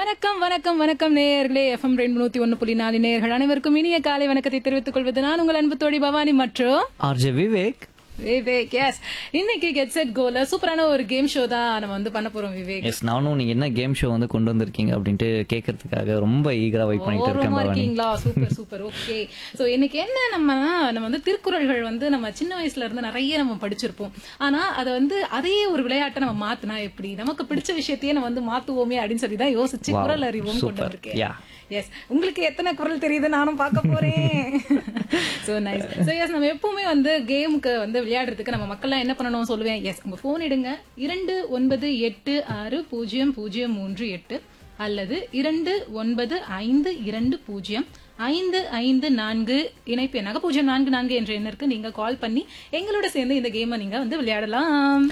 வணக்கம் வணக்கம் வணக்கம் நேயர்களே எஃப்எம் ரெண்டு நூத்தி ஒன்னு புள்ளி நாலு நேயர்கள் அனைவருக்கும் இனிய காலை வணக்கத்தை தெரிவித்துக் கொள்வது நான் உங்கள் அன்பு தோழி பவானி மற்றும் ஆர்ஜே விவேக் விவேக் எஸ் இன்னைக்கு கெட் செட் கோல சூப்பரான ஒரு கேம் ஷோ தான் நம்ம வந்து பண்ண போறோம் விவேக் எஸ் நானும் நீங்க என்ன கேம் ஷோ வந்து கொண்டு வந்திருக்கீங்க அப்படின்ட்டு கேட்கறதுக்காக ரொம்ப ஈகரா வெயிட் பண்ணிட்டு இருக்கேன் ஓரமா பவானி இருக்கீங்களா சூப்பர் சூப்பர் ஓகே சோ இன்னைக்கு என்ன நம்ம நம்ம வந்து திருக்குறள்கள் வந்து நம்ம சின்ன வயசுல இருந்து நிறைய நம்ம படிச்சிருப்போம் ஆனா அதை வந்து அதையே ஒரு விளையாட்டை நம்ம மாத்தினா எப்படி நமக்கு பிடிச்ச விஷயத்தையே நம்ம வந்து மாத்துவோமே அப்படின்னு சொல்லி தான் யோசிச்சு Wow, குரல் அறிவோம் கொண்டு super. வந்திருக்கேன் Yeah. எஸ் உங்களுக்கு எத்தனை குரல் தெரியுது நானும் பார்க்க போறேன் சோ நைஸ் சோ எஸ் நம்ம எப்பவுமே வந்து கேமுக்கு வந்து விளையாடுறதுக்கு நம்ம மக்கள்லாம் என்ன பண்ணணும் சொல்லுவேன் எஸ் உங்க போன் எடுங்க இரண்டு ஒன்பது எட்டு ஆறு பூஜ்ஜியம் பூஜ்ஜியம் மூன்று எட்டு அல்லது இரண்டு ஒன்பது ஐந்து இரண்டு பூஜ்ஜியம் ஐந்து ஐந்து நான்கு இணைப்பு எண்ணாக பூஜ்ஜியம் நான்கு நான்கு என்ற எண்ணிற்கு நீங்க கால் பண்ணி எங்களோட சேர்ந்து இந்த கேமை நீங்க வந்து விளையாடலாம்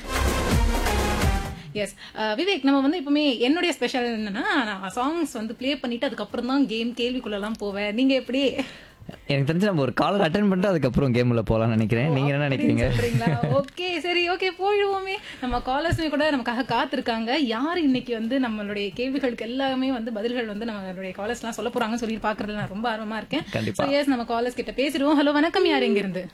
எஸ் விவேக் நம்ம வந்து எப்பவுமே என்னுடைய ஸ்பெஷல் என்னன்னா நான் சாங்ஸ் வந்து ப்ளே பண்ணிட்டு அதுக்கப்புறம் தான் கேம் கேள்விக்குள்ளலாம் போவேன் நீங்க எப்படி எனக்கு தெரிஞ்சு நம்ம ஒரு காலர் அட்டன் பண்ணிட்டு அதுக்கப்புறம் கேம்ல போலாம்னு நினைக்கிறேன் நீங்க என்ன நினைக்கிறீங்க சொல்றீங்களா ஓகே சரி ஓகே போயிடுவோமே நம்ம காலர்ஸுமே கூட நமக்காக காத்திருக்காங்க யார் இன்னைக்கு வந்து நம்மளுடைய கேள்விகளுக்கு எல்லாமே வந்து பதில்கள் வந்து நம்மளுடைய காலர்ஸ்லாம் சொல்ல போறாங்கன்னு சொல்லி பாக்குறதுல நான் ரொம்ப ஆர்வமா இருக்கேன் கண்டிப்பா. எஸ் நம்ம காலர்ஸ் கிட்ட பேசிடுவோம் ஹலோ வணக்கம் யார் எங்க இருந்து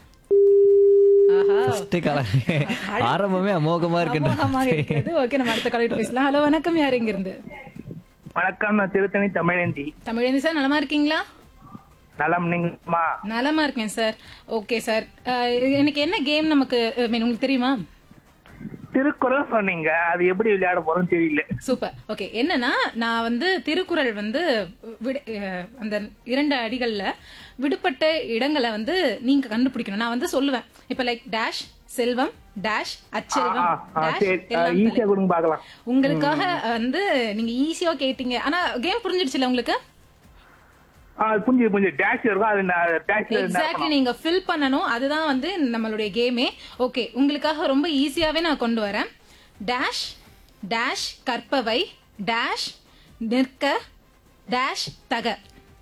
ஆஹா ஃபர்ஸ்ட் காலர் ஆரம்பமே அமோகமா அமோகமாக இருக்குன்னு இருக்கிறது ஓகே நம்ம அடுத்த காலர் பேசலாம் ஹலோ வணக்கம் யார் எங்க இருந்து வணக்கம் நான் திருத்தணி தமிழந்தி தமிழேந்தி சார் நலமா இருக்கீங்களா நலம் நீங்கம்மா நலமா இருக்கேன் சார் ஓகே சார் எனக்கு என்ன கேம் நமக்கு I mean, உங்களுக்கு தெரியுமா திருக்குறள் சொன்னீங்க அது எப்படி விளையாட போறோம்னு தெரியல சூப்பர் ஓகே என்னன்னா நான் வந்து திருக்குறள் வந்து விடு- அஹ், அந்த இரண்டு அடிகள்ல விடுபட்ட இடங்களை வந்து நீங்க கண்டுபிடிக்கணும் நான் வந்து சொல்லுவேன் இப்ப லைக் டேஷ் செல்வம் டேஷ் அச்செல்வம் டேஷ் சரி எல்லாம் ஈஸியா தலை. கொடுங்க பாக்கலாம் உங்களுக்காக வந்து நீங்க ஈஸியா கேட்டீங்க ஆனா கேம் புரிஞ்சிடுச்சுல உங்களுக்கு புரிஞ்சு புரிஞ்சு டேஷ் இருக்கும் அது டேஷ்ல எக்ஸாக்ட்லி நீங்க ஃபில் பண்ணணும் அதுதான் வந்து நம்மளுடைய கேமே ஓகே உங்களுக்காக ரொம்ப ஈஸியாவே நான் கொண்டு வரேன் டேஷ் டேஷ் கற்பவை டேஷ் நிற்க டேஷ் தக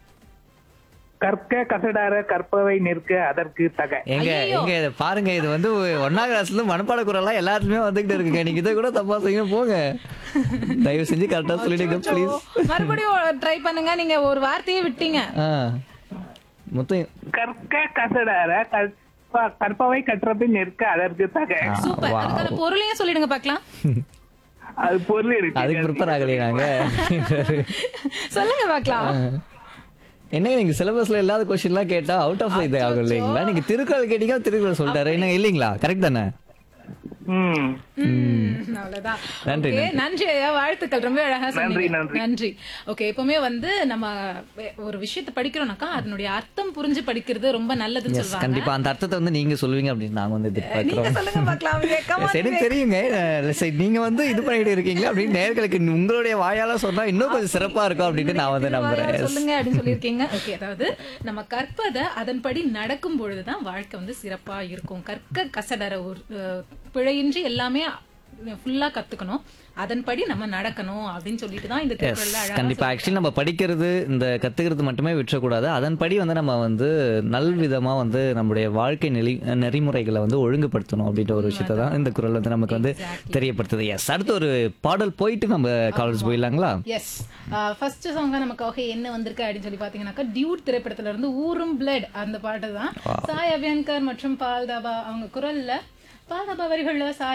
கற்க கசடார கற்பவை நிற்க அதற்கு தக எங்க எங்க இதை பாருங்க இது வந்து ஒன்னாம் கிளாஸ்ல மனப்பாட குரல்லாம் எல்லாத்துலயுமே வந்துகிட்டு இருக்குங்க நீங்க இதை கூட தப்பா செய்ய போங்க தயவு செஞ்சு கரெக்டா சொல்லிடுங்க ப்ளீஸ் மறுபடியும் ட்ரை பண்ணுங்க நீங்க ஒரு வார்த்தையே விட்டீங்க ஆ மொத்தம் கற்க கசடார கற்ப கற்பவை கற்றபை நிற்க அதற்கு தக சூப்பர் அதுக்கான பொருளையும் சொல்லிடுங்க பார்க்கலாம் அது பொருள் இருக்கு அதுக்கு ப்ரிப்பேர் ஆகலையே நாங்க சொல்லுங்க பார்க்கலாம் என்ன நீங்க சிலபஸ்ல இல்லாத கொஸ்டின்லாம் கேட்டா அவுட் ஆஃப் இது ஆகும் இல்லைங்களா நீங்க திருக்குறள் கேட்டீங்க திருக்குறள் சொல்லிட்டாரு என்ன இல்லைங்களா கரெக்ட் தானே ம் ம், அவ்வளவுதான் நன்றி, Okay, நன்றி ஐயா வாழ்த்துக்கள் ரொம்ப அழகா சொன்னீங்க நன்றி. நன்றி ஓகே எப்பவுமே வந்து நம்ம வே- ஒரு விஷயத்தை படிக்கிறோம்னாக்கா அதனுடைய அர்த்தம் புரிஞ்சு படிக்கிறது ரொம்ப நல்லதுன்னு சொல்லுவாங்க கண்டிப்பா அந்த அர்த்தத்தை வந்து நீங்க சொல்லுவீங்க அப்படின்னு நாங்க வந்து நீங்க எதிர்பார்க்கிறோம் சொல்லுங்க பார்க்கலாம் விவேக். Come on, சரி விவேக். தெரியுங்க அஹ் சரி, நீங்க வந்து இது பண்ணிட்டு இருக்கீங்களா அப்படின்னு நேர்களுக்கு உங்களுடைய வாயால சொன்னா இன்னும் கொஞ்சம் சிறப்பா இருக்கும் அப்படின்னு நான் வந்து நம்புறேன் திருவாயார் சொல்லுங்க அப்படின்னு சொல்லியிருக்கீங்க ஓகே அதாவது நம்ம கற்பதை அதன்படி நடக்கும் பொழுதுதான் வாழ்க்கை வந்து சிறப்பா இருக்கும் கற்க கசடற ஒரு அஹ், பிழையின்றி எல்லாமே ஃபுல்லா கத்துக்கணும் அதன்படி நம்ம நடக்கணும் அப்படின்னு சொல்லிட்டு தான் இந்த திருக்குறள்ல அழகா கண்டிப்பா ஆக்சுவலி நம்ம படிக்கிறது இந்த கத்துக்கிறது மட்டுமே விட்டுறக்கூடாது அதன்படி வந்து நம்ம வந்து நல்விதமா வந்து நம்மளுடைய வாழ்க்கை நெறி நெறிமுறைகளை வந்து ஒழுங்குபடுத்தணும் அப்படின்ற ஒரு விஷயத்தை தான் இந்த குரல் வந்து நமக்கு வந்து தெரியப்படுத்துது எஸ் அடுத்து ஒரு பாடல் போயிட்டு நம்ம காலேஜ் போயிடலாங்களா எஸ் ஃபர்ஸ்ட் சாங்கா நமக்காக என்ன வந்திருக்கு அப்படின்னு சொல்லி பாத்தீங்கன்னாக்கா டியூட் திரைப்படத்துல இருந்து ஊரும் பிளட் அந்த பாட்டு தான் சாய் அபியன்கர் மற்றும் பால்தாபா அவங்க குரல்ல பால்தாபா வரிகள்ல சாய்